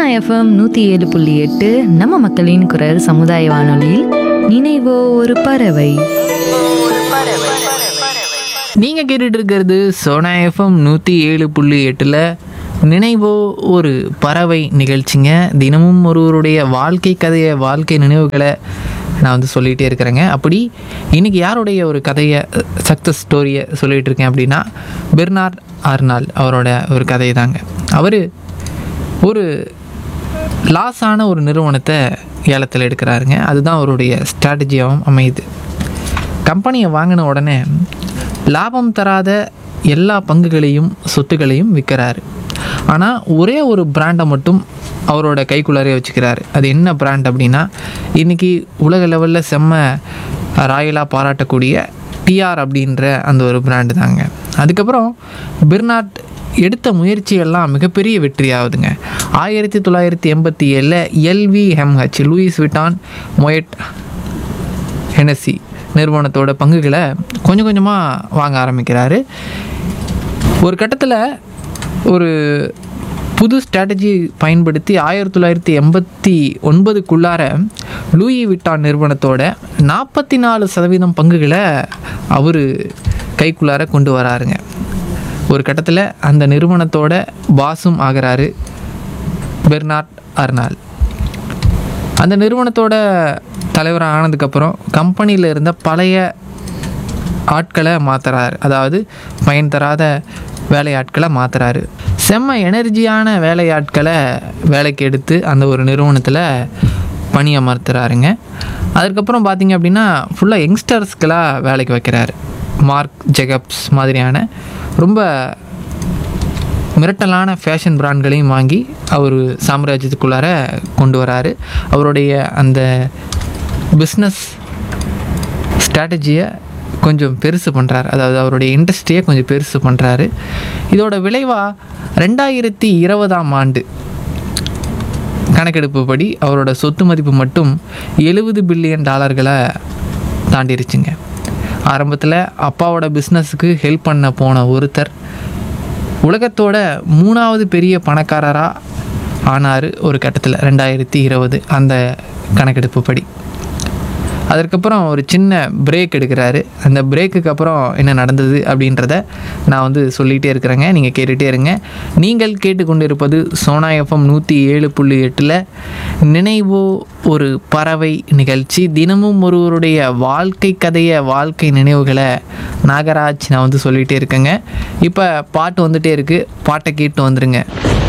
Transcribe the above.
FM நூற்றி ஏழு புள்ளி எட்டு நம்ம மக்களின் குரல் சமுதாய வானொலியில் நினைவோ ஒரு பறவை நீங்கள் கேட்டுட்டு இருக்கிறது சோனா எஃப்எம் நூற்றி ஏழு புள்ளி எட்டில் நினைவோ ஒரு பறவை நிகழ்ச்சிங்க தினமும் ஒருவருடைய வாழ்க்கை கதையை வாழ்க்கை நினைவுகளை நான் வந்து சொல்லிகிட்டே இருக்கிறேங்க அப்படி இன்னைக்கு யாருடைய ஒரு கதையை சக்ஸஸ் ஸ்டோரியை சொல்லிகிட்டு இருக்கேன் அப்படின்னா பெர்னார்ட் ஆர்னால் அவரோட ஒரு கதை தாங்க அவர் ஒரு லாஸ் ஆன ஒரு நிறுவனத்தை ஏலத்தில் எடுக்கிறாருங்க அதுதான் அவருடைய ஸ்ட்ராட்டஜியாகவும் அமையுது கம்பெனியை வாங்கின உடனே லாபம் தராத எல்லா பங்குகளையும் சொத்துக்களையும் விற்கிறாரு ஆனால் ஒரே ஒரு பிராண்டை மட்டும் அவரோட கைக்குள்ளாரே வச்சுக்கிறாரு அது என்ன பிராண்ட் அப்படின்னா இன்றைக்கி உலக லெவலில் செம்ம ராயலாக பாராட்டக்கூடிய டிஆர் அப்படின்ற அந்த ஒரு பிராண்டு தாங்க அதுக்கப்புறம் பிர்னாட் எடுத்த முயற்சியெல்லாம் மிகப்பெரிய வெற்றி ஆகுதுங்க ஆயிரத்தி தொள்ளாயிரத்தி எண்பத்தி ஏழில் எல்வி ஹெம்ஹெச் லூயிஸ் விட்டான் மொயட் ஹெனசி நிறுவனத்தோட பங்குகளை கொஞ்சம் கொஞ்சமாக வாங்க ஆரம்பிக்கிறாரு ஒரு கட்டத்தில் ஒரு புது ஸ்ட்ராட்டஜி பயன்படுத்தி ஆயிரத்தி தொள்ளாயிரத்தி எண்பத்தி ஒன்பதுக்குள்ளார லூயி விட்டான் நிறுவனத்தோட நாற்பத்தி நாலு சதவீதம் பங்குகளை அவர் கைக்குள்ளார கொண்டு வராருங்க ஒரு கட்டத்தில் அந்த நிறுவனத்தோட பாஸும் ஆகிறாரு பெர்னார்ட் அர்னால் அந்த நிறுவனத்தோட தலைவராக ஆனதுக்கப்புறம் கம்பெனியில் இருந்த பழைய ஆட்களை மாற்றுறாரு அதாவது பயன் தராத வேலையாட்களை மாற்றுறாரு செம்ம எனர்ஜியான வேலையாட்களை வேலைக்கு எடுத்து அந்த ஒரு நிறுவனத்தில் பணியமர்த்துறாருங்க அதுக்கப்புறம் பார்த்தீங்க அப்படின்னா ஃபுல்லாக யங்ஸ்டர்ஸ்க்கெல்லாம் வேலைக்கு வைக்கிறாரு மார்க் ஜெகப்ஸ் மாதிரியான ரொம்ப மிரட்டலான ஃபேஷன் பிராண்ட்களையும் வாங்கி அவர் சாம்ராஜ்யத்துக்குள்ளார கொண்டு வராரு அவருடைய அந்த பிஸ்னஸ் ஸ்ட்ராட்டஜியை கொஞ்சம் பெருசு பண்ணுறாரு அதாவது அவருடைய இண்டஸ்ட்ரியை கொஞ்சம் பெருசு பண்ணுறாரு இதோட விளைவாக ரெண்டாயிரத்தி இருபதாம் ஆண்டு கணக்கெடுப்புப்படி அவரோட சொத்து மதிப்பு மட்டும் எழுபது பில்லியன் டாலர்களை தாண்டிருச்சுங்க ஆரம்பத்தில் அப்பாவோட பிஸ்னஸுக்கு ஹெல்ப் பண்ண போன ஒருத்தர் உலகத்தோட மூணாவது பெரிய பணக்காரராக ஆனார் ஒரு கட்டத்தில் ரெண்டாயிரத்தி இருபது அந்த கணக்கெடுப்பு படி அதற்கப்புறம் ஒரு சின்ன பிரேக் எடுக்கிறாரு அந்த பிரேக்குக்கு அப்புறம் என்ன நடந்தது அப்படின்றத நான் வந்து சொல்லிகிட்டே இருக்கிறேங்க நீங்கள் கேட்டுகிட்டே இருங்க நீங்கள் கேட்டுக்கொண்டிருப்பது சோனா எஃப்எம் நூற்றி ஏழு புள்ளி எட்டில் நினைவோ ஒரு பறவை நிகழ்ச்சி தினமும் ஒருவருடைய வாழ்க்கை கதையை வாழ்க்கை நினைவுகளை நாகராஜ் நான் வந்து சொல்லிகிட்டே இருக்கேங்க இப்போ பாட்டு வந்துகிட்டே இருக்குது பாட்டை கேட்டு வந்துடுங்க